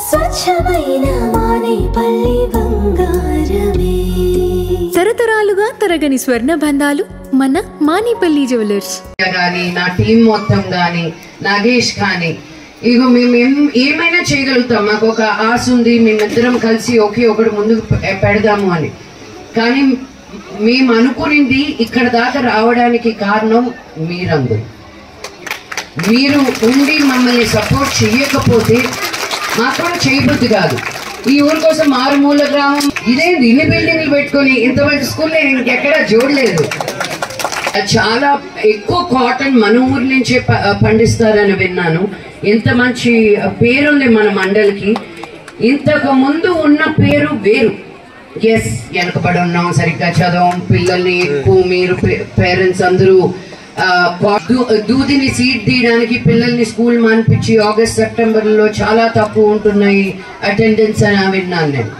స్వచ్ఛమైన మానేపల్లి బంగారమే తరతరాలుగా తరగని స్వర్ణ బంధాలు మన మానేపల్లి జ్యువెలర్స్ కానీ నా టీం మొత్తం కానీ నాగేష్ కానీ ఇగో మేము ఏం ఏమైనా చేయగలుగుతాం మాకు ఒక ఆశ ఉంది మేమిద్దరం కలిసి ఒకే ఒకటి ముందుకు పె- పెడదాము అని కానీ మేము అనుకునింది ఇక్కడ దాకా రావడానికి కారణం మీరందరూ మీరు ఉండి మమ్మల్ని సపోర్ట్ చేయకపోతే మాకు కూడా చేయబుద్ధి కాదు ఈ ఊరి కోసం మారుమూల గ్రామం ఇదేంది ఇన్ని బిల్డింగ్లు పెట్టుకొని ఇంత మంచి స్కూల్ నేను ఇంకెక్కడా చూడలేదు చాలా ఎక్కువ కాటన్ మన ఊరి నుంచే ప- పండిస్తారని విన్నాను ఇంత మంచి పేరుంది మన మండలికి ఇంతకు ముందు ఉన్న పేరు వేరు ఎస్ వెనకబడి ఉన్నాం సరిగ్గా చదవం పిల్లల్ని ఎక్కువ మీరు పేరెంట్స్ అందరూ ఆ, కా- దూ- దూదిని సీట్ తీయడానికి పిల్లల్ని స్కూల్ మానిపించి ఆగస్ట్ సెప్టెంబర్ లో చాలా తక్కువ ఉంటున్నాయి అటెండెన్స్ అని విన్నాను నేను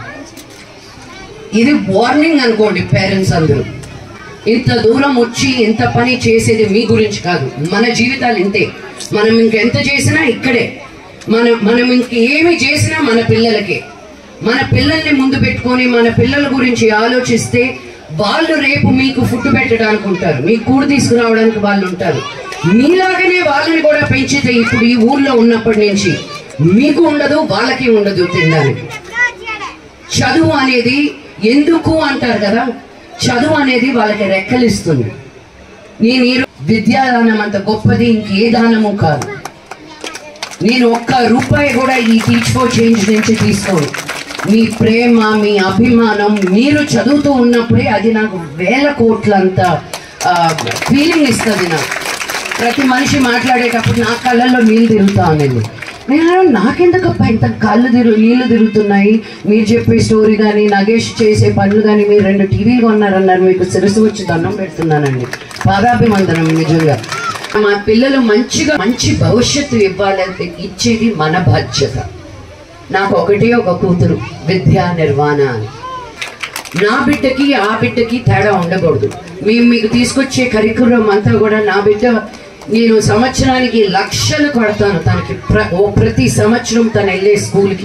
ఇది వార్నింగ్ అనుకోండి పేరెంట్స్ అందరూ ఇంత దూరం వచ్చి ఇంత పని చేసేది మీ గురించి కాదు మన జీవితాలు ఇంతే మనం ఇంకెంత చేసినా ఇక్కడే మనం మనం ఇంకేమి చేసినా మన పిల్లలకే మన పిల్లల్ని ముందు పెట్టుకొని మన పిల్లల గురించి ఆలోచిస్తే వాళ్ళు రేపు మీకు ఫుడ్ పెట్టడానికి ఉంటారు మీకు కూడు తీసుకురావడానికి వాళ్ళు ఉంటారు మీలాగనే వాళ్ళని కూడా పెంచితే ఇప్పుడు ఈ ఊర్లో ఉన్నప్పటి నుంచి మీకు ఉండదు వాళ్ళకి ఉండదు తినడానికి చదువు అనేది ఎందుకు అంటారు కదా చదువు అనేది వాళ్ళకి రెక్కలిస్తుంది నేను ఈ రో- విద్యాదానం అంత గొప్పది ఇంకే దానము కాదు నేను ఒక్క రూపాయి కూడా ఈ టీచ్ ఫర్ చేంజ్ నుంచి తీసుకోను మీ ప్రేమ మీ అభిమానం మీరు చదువుతూ ఉన్నప్పుడే అది నాకు వేల కోట్లంత ఫీలింగ్ ఇస్తుంది నాకు ప్రతి మనిషి మాట్లాడేటప్పుడు నా కళ్ళల్లో నీళ్ళు తిరుగుతా అనేది నేను నాకెందుకప్ప ఇంత కళ్ళు తిరుగు నీళ్లు తిరుగుతున్నాయి మీరు చెప్పే స్టోరీ కానీ నగేష్ చేసే పనులు కానీ మీరు రెండు టీవీలు కొన్నారన్నారు మీకు శిరస్సు వచ్చి దండం పెడుతున్నానండి పాదాభివందనం నిజంగా మా పిల్లలు మంచిగా మంచి భవిష్యత్తు ఇవ్వాలంటే ఇచ్చేది మన బాధ్యత నాకు ఒకటే ఒక కూతురు విద్యా నిర్వహణ అని నా బిడ్డకి ఆ బిడ్డకి తేడా ఉండకూడదు మేము మీకు తీసుకొచ్చే కరికులం అంతా కూడా నా బిడ్డ నేను సంవత్సరానికి లక్షలు కొడతాను తనకి ప్ర ఓ ప్రతి సంవత్సరం తను వెళ్ళే స్కూల్కి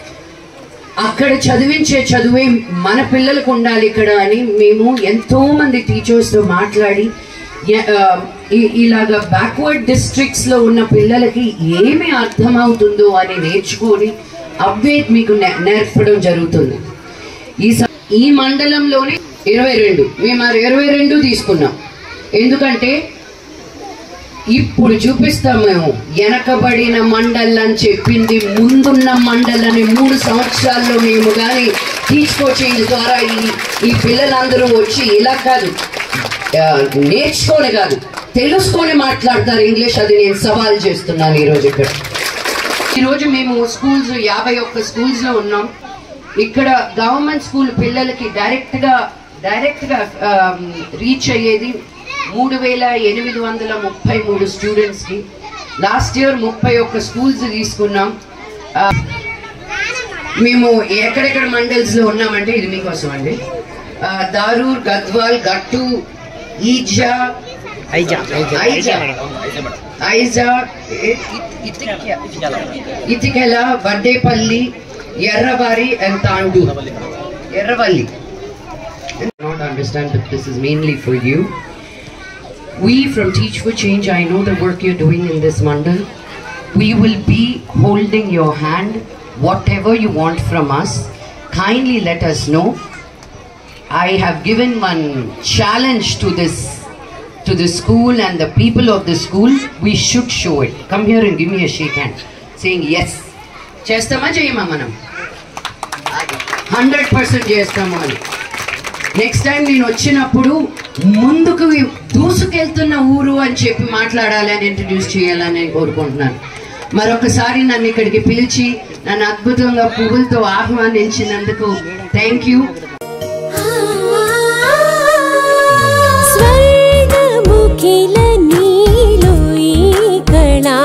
అక్కడ చదివించే చదువే మన పిల్లలకు ఉండాలి ఇక్కడ అని మేము ఎంతో మంది టీచర్స్ తో మాట్లాడి ఎ- ఆ, ఈ- ఇలాగ బ్యాక్వర్డ్ డిస్ట్రిక్ట్స్ లో ఉన్న పిల్లలకి ఏమి అర్థమవుతుందో అని నేర్చుకొని అవే మీకు నే- నేర్పడం జరుగుతుంది ఈ స- ఈ మండలంలోనే ఇరవై రెండు మేము ఆ ఇరవై రెండు తీసుకున్నాం ఎందుకంటే ఇప్పుడు చూపిస్తాం మేము వెనకబడిన మండల్ అని చెప్పింది ముందున్న మండల్ అని మూడు సంవత్సరాల్లో మేము కానీ తీసుకొచ్చేది ద్వారా ఈ ఈ పిల్లలందరూ వచ్చి ఇలా కాదు ఆ, నేర్చుకొని కాదు తెలుసుకొని మాట్లాడతారు ఇంగ్లీష్ అది నేను సవాల్ చేస్తున్నాను ఈరోజు ఇక్కడ ఈరోజు మేము స్కూల్స్ యాభై ఒక్క స్కూల్స్ లో ఉన్నాం ఇక్కడ గవర్నమెంట్ స్కూల్ పిల్లలకి డైరెక్ట్ గా డైరెక్ట్ గా రీచ్ అయ్యేది మూడు వేల ఎనిమిది వందల ముప్పై మూడు స్టూడెంట్స్ కి లాస్ట్ ఇయర్ ముప్పై ఒక్క స్కూల్స్ తీసుకున్నాం ఆ, మేము ఎక్కడెక్కడ మండల్స్ లో ఉన్నామంటే ఇది మీకోసం అండి ఆ, దారూర్ గద్వాల్ గట్టు ఈజా ఐజా ఐజా ఏ- ఇతికెల వడ్డేపల్లి ఎర్రవారి అండ్ తాండు Erravalli not understand but this is mainly for you we from teach for change i know the work you're doing in this mandal we will be holding your hand whatever you want from us kindly let us know i have given one challenge to this to the school and the people of the school we should show it come here and give me a shake hand saying yes చేస్తామా చేయమా మనం hundred percent చేస్తాము అని next time నేను వచ్చినప్పుడు ముందుకు దూసుకెళ్తున్న ఊరు అని చెప్పి మాట్లాడాలి అని ఇంట్రడ్యూస్ చేయాలని నేను కోరుకుంటున్నాను మరొకసారి నన్ను ఇక్కడికి పిలిచి నన్ను అద్భుతంగా పువ్వులతో ఆహ్వానించినందుకు థ్యాంక్ యూ స్వర్ణముఖిల నీలో ఈ కళా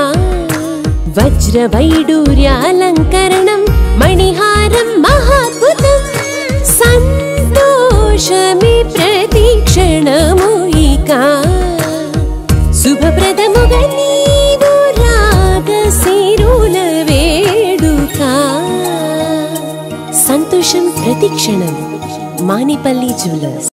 వజ్రవైడూర్యాలంకరణం మణిహారం మహాద్భుతం సంతోషమి ప్రతిక్షణము ఇక శుభప్రదముగా నీవు రాగ సిరుల వేడుక సంతోషం ప్రతిక్షణం మానిపల్లి జ్యువెలర్స్